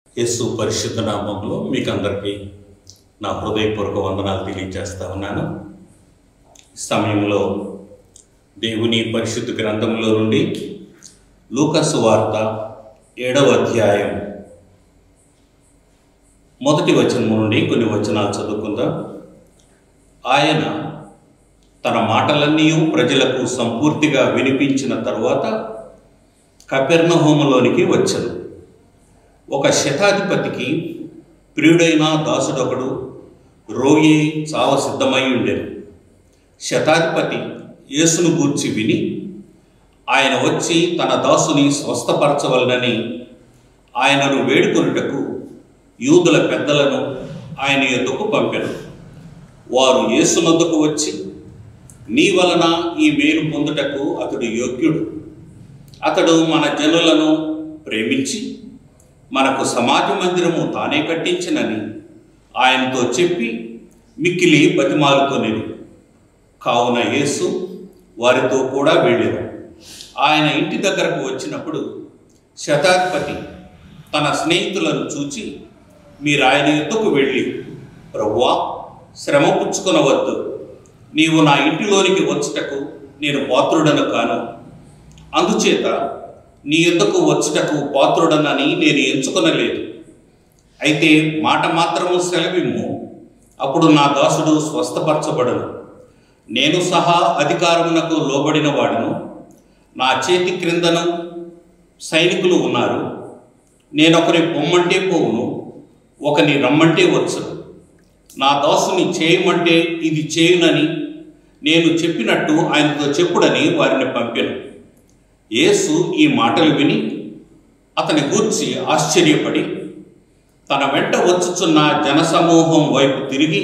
యేసు పరిశుద్ధ నామంలో మీకు అందరికీ నా హృదయపూర్వక వందనాలు తెలియజేస్తా ఉన్నాను ఈ సమయంలో దేవుని పరిశుద్ధ గ్రంథంలో నుండి లూకసు వార్త ఏడవ అధ్యాయం మొదటి వచనం నుండి కొన్ని వచనాలు చదువుకుందాం ఆయన తన మాటలన్నీ ప్రజలకు సంపూర్తిగా వినిపించిన తరువాత కపెర్ణహోములోనికి వచ్చాను ఒక శతాధిపతికి ప్రియుడైన దాసుడొకడు రోగి చావ సిద్ధమై ఉండెను శతాధిపతి యేసును గూర్చి విని ఆయన వచ్చి తన దాసుని స్వస్థపరచవలనని ఆయనను వేడుకొనుటకు యూదుల పెద్దలను ఆయన ఎద్దుకు పంపెను వారు యేసునొద్దకు వచ్చి నీ వలన ఈ మేలు పొందుటకు అతడు యోగ్యుడు అతడు మన జనులను ప్రేమించి మనకు సమాజ మందిరము తానే కట్టించినని ఆయనతో చెప్పి మిక్కిలి బతిమాలుకొనిది కావున యేసు వారితో కూడా వెళ్ళారు ఆయన ఇంటి దగ్గరకు వచ్చినప్పుడు శతాధిపతి తన స్నేహితులను చూచి మీరు ఆయన ఎద్దుకు వెళ్ళి ప్రభువా శ్రమ పుచ్చుకొనవద్దు నీవు నా ఇంటిలోనికి వచ్చుటకు నేను పాత్రుడను కాను అందుచేత నీ యుద్ధకు వచ్చుటకు పాత్రుడనని నేను ఎంచుకొనలేదు అయితే మాట మాత్రము సెలవిమ్ము అప్పుడు నా దాసుడు స్వస్థపరచబడను నేను సహా అధికారమునకు లోబడిన వాడను నా చేతి క్రిందను సైనికులు ఉన్నారు నేను ఒకరి పొమ్మంటే పోవును ఒకని రమ్మంటే వచ్చును నా దాసుని చేయమంటే ఇది చేయునని నేను చెప్పినట్టు ఆయనతో చెప్పుడని వారిని పంపాను యేసు ఈ మాటలు విని అతని గూర్చి ఆశ్చర్యపడి తన వెంట వచ్చుచున్న జనసమూహం వైపు తిరిగి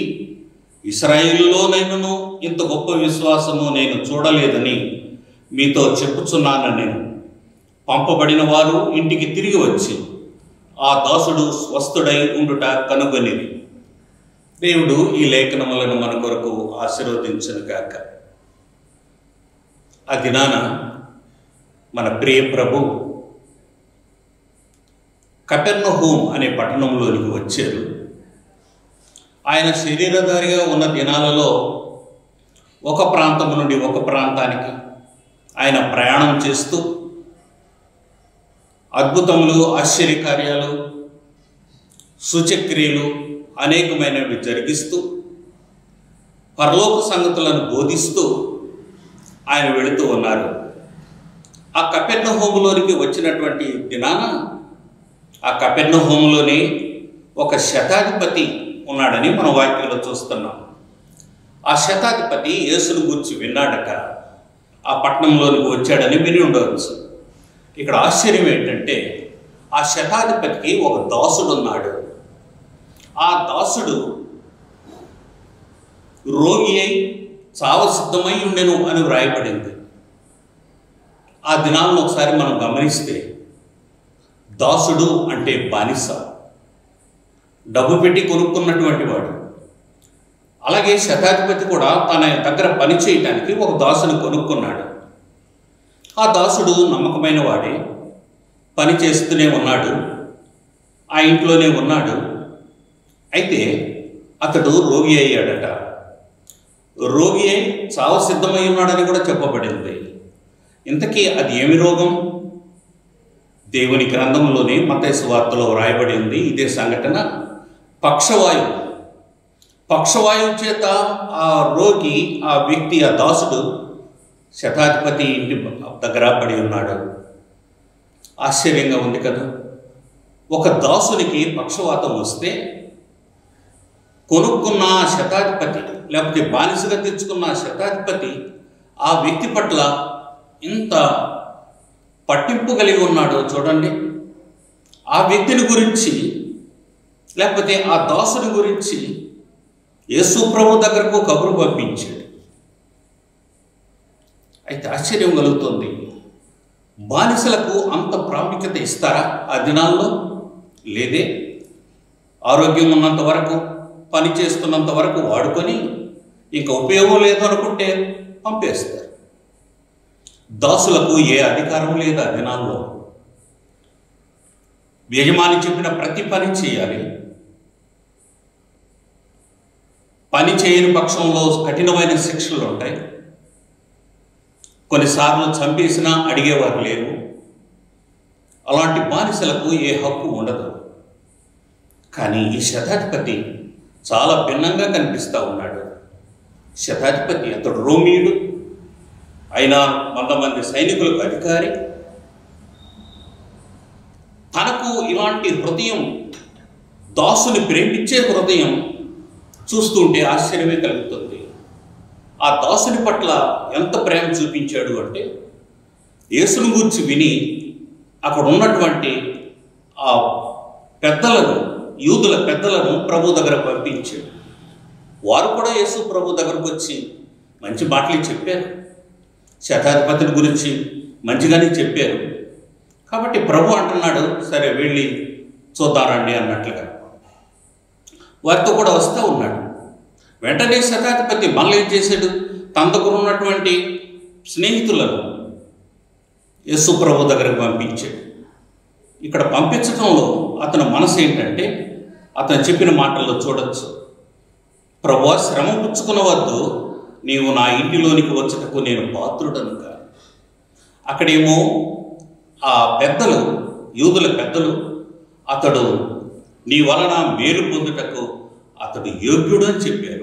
ఇస్రాయిల్లోనైనను ఇంత గొప్ప విశ్వాసము నేను చూడలేదని మీతో చెప్పుచున్నాను నేను పంపబడిన వారు ఇంటికి తిరిగి వచ్చి ఆ దాసుడు స్వస్థుడై ఉండుట కనుగొనిది దేవుడు ఈ లేఖనములను మన కొరకు ఆశీర్వదించను గాక ఆ దినాన మన ప్రియ ప్రభు కపెర్నహూమ్ అనే పట్టణంలోనికి వచ్చారు ఆయన శరీరధారిగా ఉన్న దినాలలో ఒక ప్రాంతం నుండి ఒక ప్రాంతానికి ఆయన ప్రయాణం చేస్తూ అద్భుతములు ఆశ్చర్యకార్యాలు సూచక్రియలు అనేకమైనవి జరిగిస్తూ పరలోక సంగతులను బోధిస్తూ ఆయన వెళుతూ ఉన్నారు ఆ కపెర్ణ హోములోనికి వచ్చినటువంటి దినాన ఆ కపెర్ణ హోములోని ఒక శతాధిపతి ఉన్నాడని మనం వాక్యంలో చూస్తున్నాం ఆ శతాధిపతి యేసును గురించి విన్నాడట ఆ పట్టణంలోనికి వచ్చాడని విని ఉండవచ్చు ఇక్కడ ఆశ్చర్యం ఏంటంటే ఆ శతాధిపతికి ఒక దాసుడు ఉన్నాడు ఆ దాసుడు రోగి అయి చావ సిద్ధమై ఉండెను అని వ్రాయబడింది ఆ దినాలను ఒకసారి మనం గమనిస్తే దాసుడు అంటే బానిస డబ్బు పెట్టి కొనుక్కున్నటువంటి వాడు అలాగే శతాధిపతి కూడా తన దగ్గర పని చేయటానికి ఒక దాసుని కొనుక్కున్నాడు ఆ దాసుడు నమ్మకమైన వాడే పని చేస్తూనే ఉన్నాడు ఆ ఇంట్లోనే ఉన్నాడు అయితే అతడు రోగి అయ్యాడట రోగి అయి చావ సిద్ధమై ఉన్నాడని కూడా చెప్పబడింది ఇంతకీ అది ఏమి రోగం దేవుని గ్రంథంలోనే మతేసు వార్తలో వ్రాయబడింది ఇదే సంఘటన పక్షవాయువు పక్షవాయువు చేత ఆ రోగి ఆ వ్యక్తి ఆ దాసుడు శతాధిపతి ఇంటి దగ్గర పడి ఉన్నాడు ఆశ్చర్యంగా ఉంది కదా ఒక దాసునికి పక్షవాతం వస్తే కొనుక్కున్న శతాధిపతి లేకపోతే బానిసగా తెచ్చుకున్న శతాధిపతి ఆ వ్యక్తి పట్ల ఇంత పట్టింపు కలిగి ఉన్నాడో చూడండి ఆ వ్యక్తిని గురించి లేకపోతే ఆ దాసుని గురించి యేసు ప్రభు దగ్గరకు కబురు పంపించాడు అయితే ఆశ్చర్యం కలుగుతుంది బానిసలకు అంత ప్రాముఖ్యత ఇస్తారా ఆ దినాల్లో లేదే ఆరోగ్యం ఉన్నంత వరకు పని చేస్తున్నంత వరకు వాడుకొని ఇంకా ఉపయోగం లేదు అనుకుంటే పంపేస్తారు దాసులకు ఏ అధికారం లేదు ఆ దినాల్లో యజమాని చెప్పిన ప్రతి పని చేయాలి పని చేయని పక్షంలో కఠినమైన శిక్షలు ఉంటాయి కొన్నిసార్లు చంపేసినా అడిగేవారు లేరు అలాంటి బానిసలకు ఏ హక్కు ఉండదు కానీ ఈ శతాధిపతి చాలా భిన్నంగా కనిపిస్తూ ఉన్నాడు శతాధిపతి అతడు రోమియుడు అయినా వంద మంది సైనికులకు అధికారి తనకు ఇలాంటి హృదయం దాసుని ప్రేమించే హృదయం చూస్తుంటే ఆశ్చర్యమే కలుగుతుంది ఆ దాసుని పట్ల ఎంత ప్రేమ చూపించాడు అంటే యేసును గూర్చి విని అక్కడ ఉన్నటువంటి ఆ పెద్దలను యూదుల పెద్దలను ప్రభు దగ్గర పంపించాడు వారు కూడా యేసు ప్రభు దగ్గరకు వచ్చి మంచి మాటలు చెప్పారు శతాధిపతిని గురించి మంచిగానే చెప్పారు కాబట్టి ప్రభు అంటున్నాడు సరే వెళ్ళి చూద్దారండి అన్నట్లుగా వారితో కూడా వస్తూ ఉన్నాడు వెంటనే శతాధిపతి మళ్ళీ ఏం చేశాడు తన దగ్గర ఉన్నటువంటి స్నేహితులను యేసు ప్రభు దగ్గరకు పంపించాడు ఇక్కడ పంపించడంలో అతని మనసు ఏంటంటే అతను చెప్పిన మాటల్లో చూడొచ్చు ప్రభు శ్రమ పుచ్చుకునవద్దు నీవు నా ఇంటిలోనికి వచ్చటకు నేను పాత్రుడను కాను అక్కడేమో ఆ పెద్దలు యూదుల పెద్దలు అతడు నీ వలన మేలు పొందుటకు అతడు యోగ్యుడు అని చెప్పారు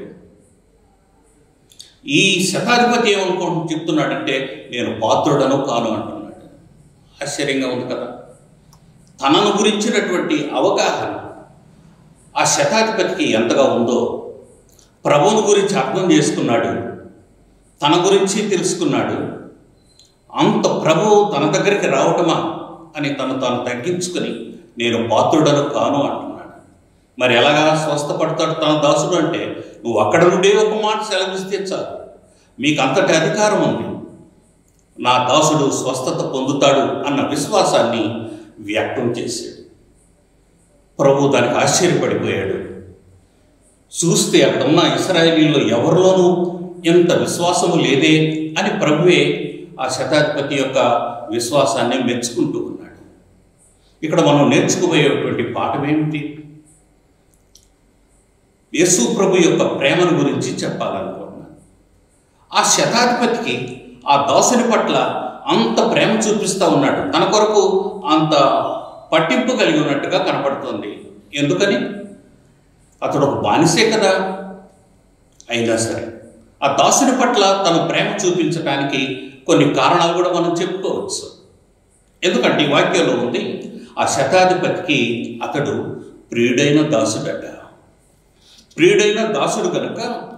ఈ శతాధిపతి ఏమనుకో చెప్తున్నాడంటే నేను పాత్రుడను కాను అంటున్నాడు ఆశ్చర్యంగా ఉంది కదా తనను గురించినటువంటి అవగాహన ఆ శతాధిపతికి ఎంతగా ఉందో ప్రభువుని గురించి అర్థం చేసుకున్నాడు తన గురించి తెలుసుకున్నాడు అంత ప్రభువు తన దగ్గరికి రావటమా అని తను తాను తగ్గించుకొని నేను పాత్రుడను కాను అంటున్నాడు మరి ఎలాగా స్వస్థపడతాడు తన దాసుడు అంటే నువ్వు అక్కడ నుండే ఒక మాట సెలవిస్తే చాలు మీకు అంతటి అధికారం ఉంది నా దాసుడు స్వస్థత పొందుతాడు అన్న విశ్వాసాన్ని వ్యక్తం చేశాడు ప్రభు దానికి ఆశ్చర్యపడిపోయాడు చూస్తే అక్కడ ఉన్న ఇస్రాయేలీలో ఎవరిలోనూ ఇంత విశ్వాసము లేదే అని ప్రభువే ఆ శతాధిపతి యొక్క విశ్వాసాన్ని మెచ్చుకుంటూ ఉన్నాడు ఇక్కడ మనం నేర్చుకుపోయేటువంటి పాఠం ఏమిటి యేసు ప్రభు యొక్క ప్రేమను గురించి చెప్పాలనుకుంటున్నాను ఆ శతాధిపతికి ఆ దాసుని పట్ల అంత ప్రేమ చూపిస్తూ ఉన్నాడు తన కొరకు అంత పట్టింపు కలిగి ఉన్నట్టుగా కనపడుతుంది ఎందుకని అతడు ఒక బానిసే కదా అయినా సరే ఆ దాసుని పట్ల తను ప్రేమ చూపించడానికి కొన్ని కారణాలు కూడా మనం చెప్పుకోవచ్చు ఎందుకంటే ఈ వాక్యంలో ఉంది ఆ శతాధిపతికి అతడు ప్రియుడైన దాసుడట ప్రియుడైన దాసుడు కనుక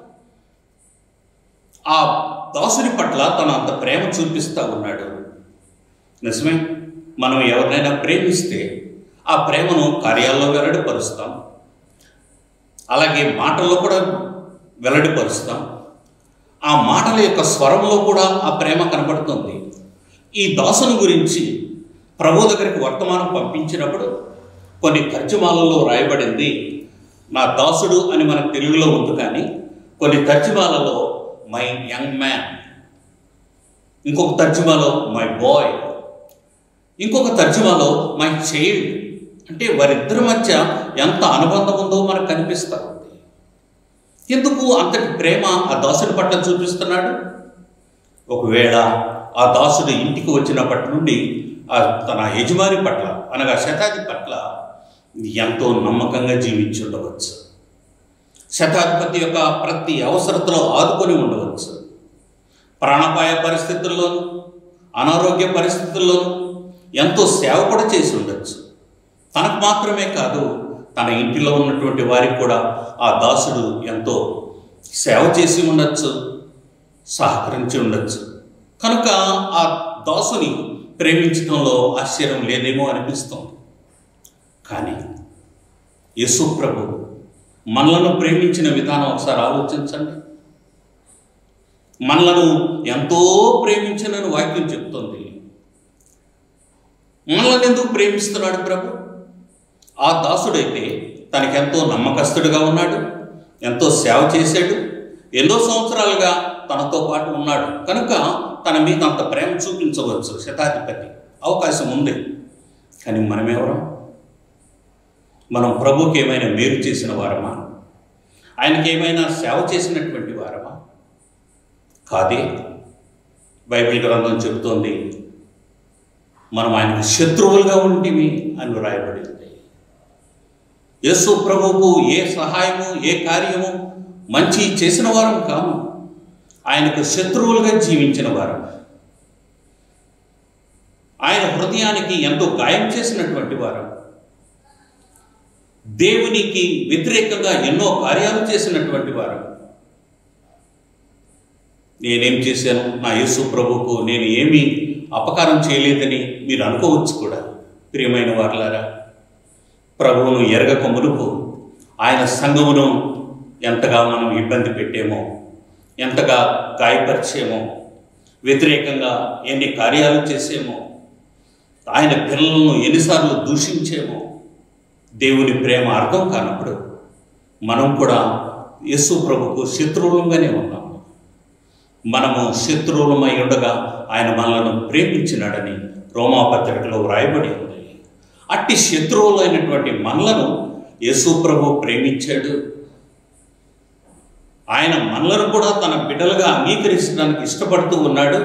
ఆ దాసుని పట్ల తను అంత ప్రేమ చూపిస్తూ ఉన్నాడు నిజమే మనం ఎవరినైనా ప్రేమిస్తే ఆ ప్రేమను కార్యాల్లో వెల్లడిపరుస్తాం అలాగే మాటల్లో కూడా వెల్లడిపరుస్తాం ఆ మాటల యొక్క స్వరంలో కూడా ఆ ప్రేమ కనబడుతుంది ఈ దాసుని గురించి ప్రభు దగ్గరికి వర్తమానం పంపించినప్పుడు కొన్ని తర్జుమాలలో రాయబడింది నా దాసుడు అని మనకు తెలుగులో ఉంది కానీ కొన్ని తర్జుమాలలో మై యంగ్ మ్యాన్ ఇంకొక తర్జుమాలో మై బాయ్ ఇంకొక తర్జుమాలో మై చైల్డ్ అంటే వారిద్దరి మధ్య ఎంత అనుబంధం ఉందో మనకు కనిపిస్తూ ఉంది ఎందుకు అంతటి ప్రేమ ఆ దాసుడి పట్ల చూపిస్తున్నాడు ఒకవేళ ఆ దాసుడు ఇంటికి వచ్చినప్పటి నుండి ఆ తన యజమాని పట్ల అనగా శతాధి పట్ల ఎంతో నమ్మకంగా జీవించి ఉండవచ్చు శతాధిపతి యొక్క ప్రతి అవసరతలో ఆదుకొని ఉండవచ్చు ప్రాణాపాయ పరిస్థితుల్లోనూ అనారోగ్య పరిస్థితుల్లోనూ ఎంతో సేవ కూడా చేసి ఉండొచ్చు తనకు మాత్రమే కాదు తన ఇంటిలో ఉన్నటువంటి వారికి కూడా ఆ దాసుడు ఎంతో సేవ చేసి ఉండొచ్చు సహకరించి ఉండొచ్చు కనుక ఆ దాసుని ప్రేమించడంలో ఆశ్చర్యం లేదేమో అనిపిస్తుంది కానీ యేసు ప్రభు మనలను ప్రేమించిన విధానం ఒకసారి ఆలోచించండి మనలను ఎంతో ప్రేమించినని వాక్యం చెప్తుంది మనల్ని ఎందుకు ప్రేమిస్తున్నాడు ప్రభు ఆ దాసుడైతే తనకెంతో నమ్మకస్తుడిగా ఉన్నాడు ఎంతో సేవ చేశాడు ఎన్నో సంవత్సరాలుగా తనతో పాటు ఉన్నాడు కనుక తన మీద అంత ప్రేమ చూపించవచ్చు శతాధిపతి అవకాశం ఉంది కానీ మనమెవరం మనం ప్రభుకి ఏమైనా మేలు చేసిన వారమా ఆయనకి ఏమైనా సేవ చేసినటువంటి వారమా కాదే బైబిల్ గ్రంథం చెబుతోంది మనం ఆయనకు శత్రువులుగా ఉంటిమి అని వ్రాయబడింది యేసు ప్రభువుకు ఏ సహాయము ఏ కార్యము మంచి చేసిన వారం కాము ఆయనకు శత్రువులుగా జీవించిన వారం ఆయన హృదయానికి ఎంతో గాయం చేసినటువంటి వారం దేవునికి వ్యతిరేకంగా ఎన్నో కార్యాలు చేసినటువంటి వారు నేనేం చేశాను నా యేసు ప్రభుకు నేను ఏమీ అపకారం చేయలేదని మీరు అనుకోవచ్చు కూడా ప్రియమైన వారులారా ప్రభువును ఎరగక మునుపు ఆయన సంఘమును ఎంతగా మనం ఇబ్బంది పెట్టేమో ఎంతగా గాయపరిచేమో వ్యతిరేకంగా ఎన్ని కార్యాలు చేసేమో ఆయన పిల్లలను ఎన్నిసార్లు దూషించేమో దేవుని ప్రేమ అర్థం కానప్పుడు మనం కూడా యేసు ప్రభుకు శత్రువులంగానే ఉన్నాము మనము శత్రువులమై ఉండగా ఆయన మనలను ప్రేమించినాడని రోమాపత్రికలో వ్రాయబడి ఉంది అట్టి శత్రువులైనటువంటి మనలను యేసు ప్రభు ప్రేమించాడు ఆయన మనలను కూడా తన బిడ్డలుగా అంగీకరించడానికి ఇష్టపడుతూ ఉన్నాడు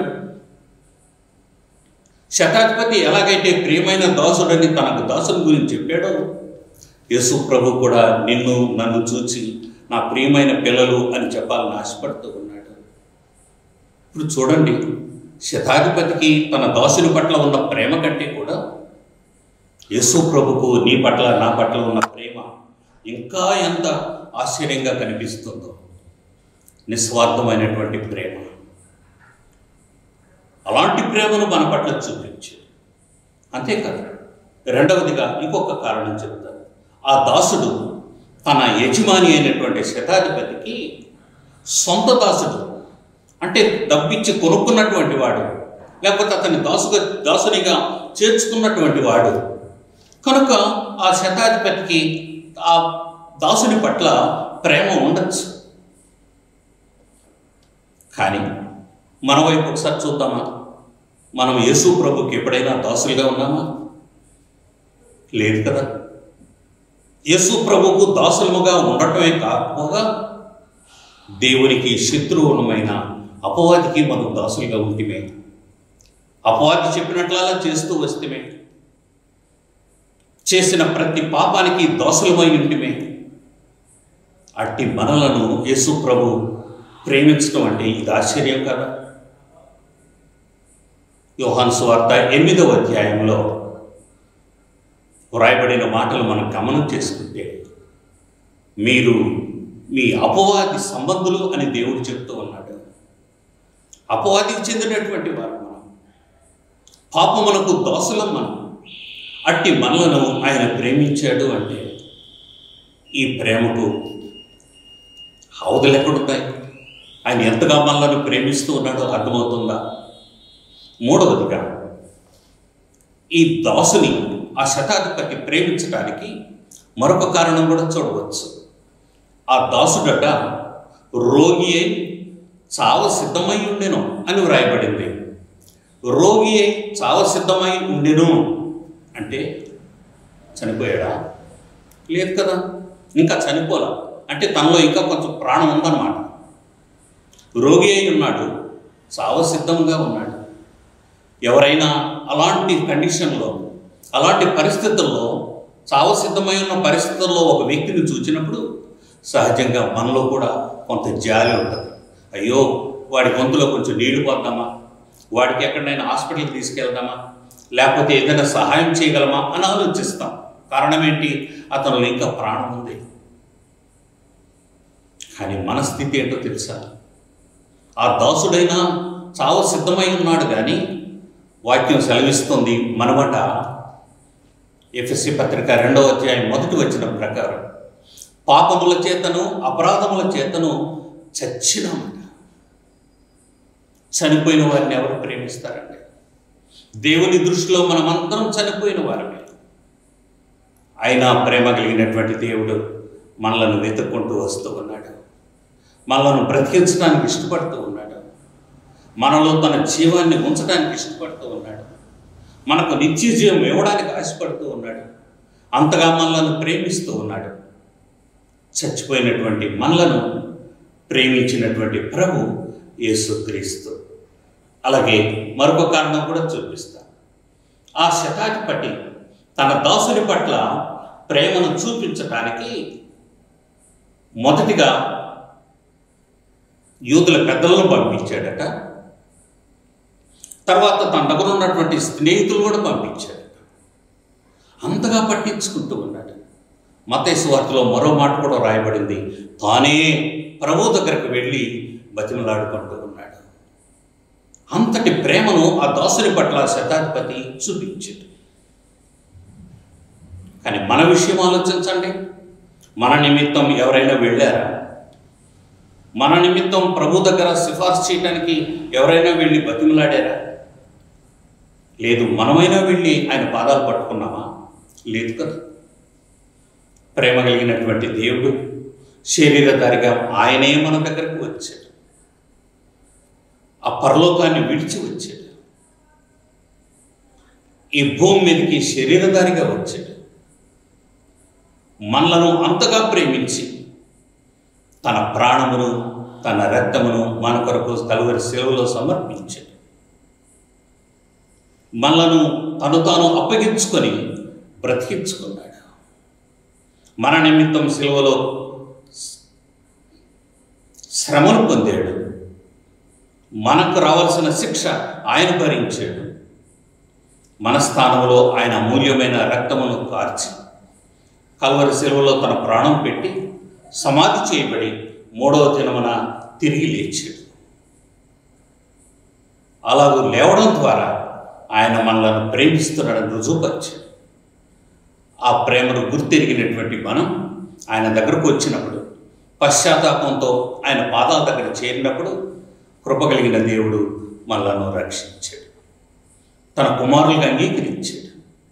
శతాధిపతి ఎలాగైతే ప్రియమైన దాసుడని తనకు దాసుని గురించి చెప్పాడో యేసు ప్రభు కూడా నిన్ను నన్ను చూచి నా ప్రియమైన పిల్లలు అని చెప్పాలని ఆశపడుతూ ఉన్నాడు ఇప్పుడు చూడండి శతాధిపతికి తన దాసుని పట్ల ఉన్న ప్రేమ కంటే కూడా యేసు ప్రభుకు నీ పట్ల నా పట్ల ఉన్న ప్రేమ ఇంకా ఎంత ఆశ్చర్యంగా కనిపిస్తుందో నిస్వార్థమైనటువంటి ప్రేమ అలాంటి ప్రేమను మన పట్ల చూపించు అంతేకాదు రెండవదిగా ఇంకొక కారణం చెప్తాను ఆ దాసుడు తన యజమాని అయినటువంటి శతాధిపతికి సొంత దాసుడు అంటే డబ్బిచ్చి కొనుక్కున్నటువంటి వాడు లేకపోతే అతని దాసుగా దాసునిగా చేర్చుకున్నటువంటి వాడు కనుక ఆ శతాధిపతికి ఆ దాసుని పట్ల ప్రేమ ఉండొచ్చు కానీ మన వైపు ఒకసారి చూద్దామా మనం యేసు ప్రభుకి ఎప్పుడైనా దాసులుగా ఉన్నామా లేదు కదా యేసు ప్రభుకు దాసులముగా ఉండటమే కాకపోగా దేవునికి శత్రువులమైన అపవాదికి మనం దాసులుగా ఉంటిమే అపవాది చెప్పినట్లా చేస్తూ వస్తేమే చేసిన ప్రతి పాపానికి దోషలమై ఉంటిమే అట్టి మనలను యేసు ప్రభు ప్రేమించడం అంటే ఇది ఆశ్చర్యం కదా యోహాన్ సువార్త ఎనిమిదవ అధ్యాయంలో వ్రాయబడిన మాటలు మనం గమనం చేసుకుంటే మీరు మీ అపవాది సంబంధులు అని దేవుడు చెప్తూ ఉన్నాడు అపవాదికి చెందినటువంటి వారు మనం పాపమునకు దోసలం మనం అట్టి మనలను ఆయన ప్రేమించాడు అంటే ఈ ప్రేమకు హౌదులు ఎక్కడున్నాయి ఆయన ఎంతగా మనలను ప్రేమిస్తూ ఉన్నాడో అర్థమవుతుందా మూడవదిగా ఈ దాసుని ఆ శతాధిపతి ప్రేమించడానికి మరొక కారణం కూడా చూడవచ్చు ఆ దాసుడట రోగి అయి చావ సిద్ధమై ఉండెను అని వ్రాయబడింది రోగి అయి చావ సిద్ధమై ఉండెను అంటే చనిపోయాడా లేదు కదా ఇంకా చనిపోలా అంటే తనలో ఇంకా కొంచెం ప్రాణం ఉందన్నమాట రోగి అయి ఉన్నాడు చావ సిద్ధంగా ఉన్నాడు ఎవరైనా అలాంటి కండిషన్లో అలాంటి పరిస్థితుల్లో చావు సిద్ధమై ఉన్న పరిస్థితుల్లో ఒక వ్యక్తిని చూచినప్పుడు సహజంగా మనలో కూడా కొంత జాలి ఉంటుంది అయ్యో వాడి గొంతులో కొంచెం నీళ్లు పోద్దామా వాడికి ఎక్కడైనా హాస్పిటల్కి తీసుకెళ్దామా లేకపోతే ఏదైనా సహాయం చేయగలమా అని ఆలోచిస్తాం కారణం ఏంటి అతనిలో ఇంకా ప్రాణం ఉంది కానీ మన స్థితి ఏంటో తెలుసా ఆ దాసుడైనా చావు సిద్ధమై ఉన్నాడు కానీ వాక్యం సెలవిస్తుంది మనమట ఎఫ్ఎస్సి పత్రిక రెండవ అధ్యాయం మొదటి వచ్చిన ప్రకారం పాపముల చేతను అపరాధముల చేతను చచ్చినామట చనిపోయిన వారిని ఎవరు ప్రేమిస్తారండి దేవుని దృష్టిలో మనమందరం చనిపోయిన వారమే అయినా ప్రేమ కలిగినటువంటి దేవుడు మనలను వెతుక్కుంటూ వస్తూ ఉన్నాడు మనలను బ్రతికించడానికి ఇష్టపడుతూ ఉన్నాడు మనలో తన జీవాన్ని ఉంచడానికి ఇష్టపడుతూ ఉన్నాడు మనకు నిత్య జీవం ఇవ్వడానికి ఆశపడుతూ ఉన్నాడు అంతగా మనలను ప్రేమిస్తూ ఉన్నాడు చచ్చిపోయినటువంటి మనలను ప్రేమించినటువంటి ప్రభు యేసుక్రీస్తు అలాగే మరొక కారణం కూడా చూపిస్తాను ఆ శతాధిపతి తన దాసుని పట్ల ప్రేమను చూపించటానికి మొదటిగా యూదుల పెద్దలను పంపించాడట తర్వాత తన దగ్గర ఉన్నటువంటి స్నేహితులు కూడా పంపించాడట అంతగా పట్టించుకుంటూ ఉన్నాడు మతేసు వార్తలో మరో మాట కూడా రాయబడింది తానే ప్రభు దగ్గరకు వెళ్ళి బతిమలాడుకుంటూ ఉన్నాడు అంతటి ప్రేమను ఆ దాసుని పట్ల శతాధిపతి చూపించాడు కానీ మన విషయం ఆలోచించండి మన నిమిత్తం ఎవరైనా వెళ్ళారా మన నిమిత్తం ప్రభు దగ్గర సిఫార్సు చేయడానికి ఎవరైనా వెళ్ళి బతిమలాడారా లేదు మనమైనా వెళ్ళి ఆయన పాదాలు పట్టుకున్నామా లేదు కదా ప్రేమ కలిగినటువంటి దేవుడు శరీరధారిగా ఆయనే మన దగ్గరకు వచ్చాడు ఆ పరలోకాన్ని విడిచి వచ్చాడు ఈ భూమి మీదకి శరీరధారిగా వచ్చాడు మనలను అంతగా ప్రేమించి తన ప్రాణమును తన రక్తమును మన కొరకు కలువరి సేవలో సమర్పించాడు మనలను తను తాను అప్పగించుకొని బ్రతికించుకున్నాడు మన నిమిత్తం సిలువలో శ్రమను పొందాడు మనకు రావాల్సిన శిక్ష ఆయన భరించాడు మన స్థానంలో ఆయన అమూల్యమైన రక్తమును కార్చి కల్వరి సెలవులో తన ప్రాణం పెట్టి సమాధి చేయబడి మూడవ దినమున తిరిగి లేచాడు అలాగూ లేవడం ద్వారా ఆయన మనలను ప్రేమిస్తున్నాడని రుజువుపరిచాడు ఆ ప్రేమను గుర్తెరిగినటువంటి మనం ఆయన దగ్గరకు వచ్చినప్పుడు పశ్చాత్తాపంతో ఆయన పాదాల దగ్గర చేరినప్పుడు కృప కలిగిన దేవుడు మనలను రక్షించాడు తన కుమారులుగా అంగీకరించాడు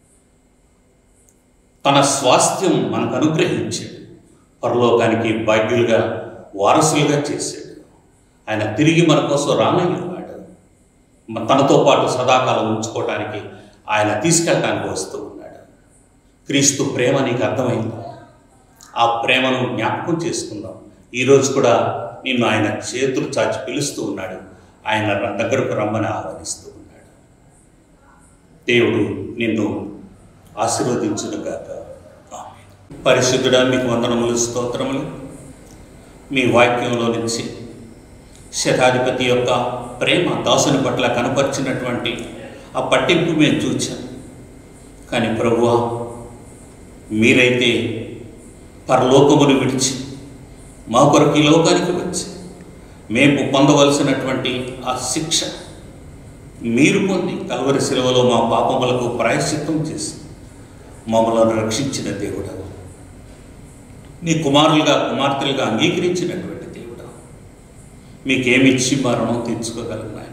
తన స్వాస్థ్యం మనకు అనుగ్రహించాడు పరలోకానికి భాగ్యులుగా వారసులుగా చేశాడు ఆయన తిరిగి మన కోసం రానయ్యేవాడు మ- తనతో పాటు సదాకాలం ఉంచుకోవడానికి ఆయన తీసుకెళ్ళటానికి వస్తూ ఉన్నాడు క్రీస్తు ప్రేమ నీకు అర్థమైందా ఆ ప్రేమను జ్ఞాపకం చేసుకుందాం ఈరోజు కూడా నిన్ను ఆయన చేతులు చాచి పిలుస్తూ ఉన్నాడు ఆయన ర- దగ్గరకు రమ్మని ఆహ్వానిస్తూ ఉన్నాడు దేవుడు నిన్ను ఆశీర్వదించునుగాక ఆమేన్. పరిశుద్ధుడా మీకు వందనములు స్తోత్రములు మీ వాక్యంలో నుంచి శతాధిపతి యొక్క ప్రేమ దాసుని పట్ల కనపరిచినటువంటి ఆ పట్టింపు మేము చూచాం కానీ ప్రభువా మీరైతే పరలోకమును విడిచి మా కొరకు ఈ లోకానికి వచ్చి మేము పొందవలసినటువంటి ఆ శిక్ష మీరు పొంది కల్వరి శిలువలో మా పాపములకు ప్రాయశ్చిత్తం చేసి మమ్మల్ని రక్షించిన దేవుడు నీ కుమారులుగా కుమార్తెలుగా అంగీకరించినటువంటి దేవుడు మీకేమిచ్చి మరణం తీర్చుకోగలను ఆయన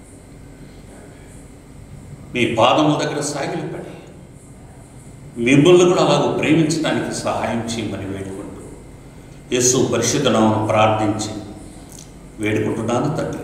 మీ పాదముల దగ్గర సాగిలిపడి మిమ్మల్ని కూడా అలాగూ ప్రేమించడానికి సహాయం చేయమని వేడుకుంటూ యేసు పరిశుద్ధ నామమున ప్రార్థించి వేడుకుంటున్నాను తండ్రి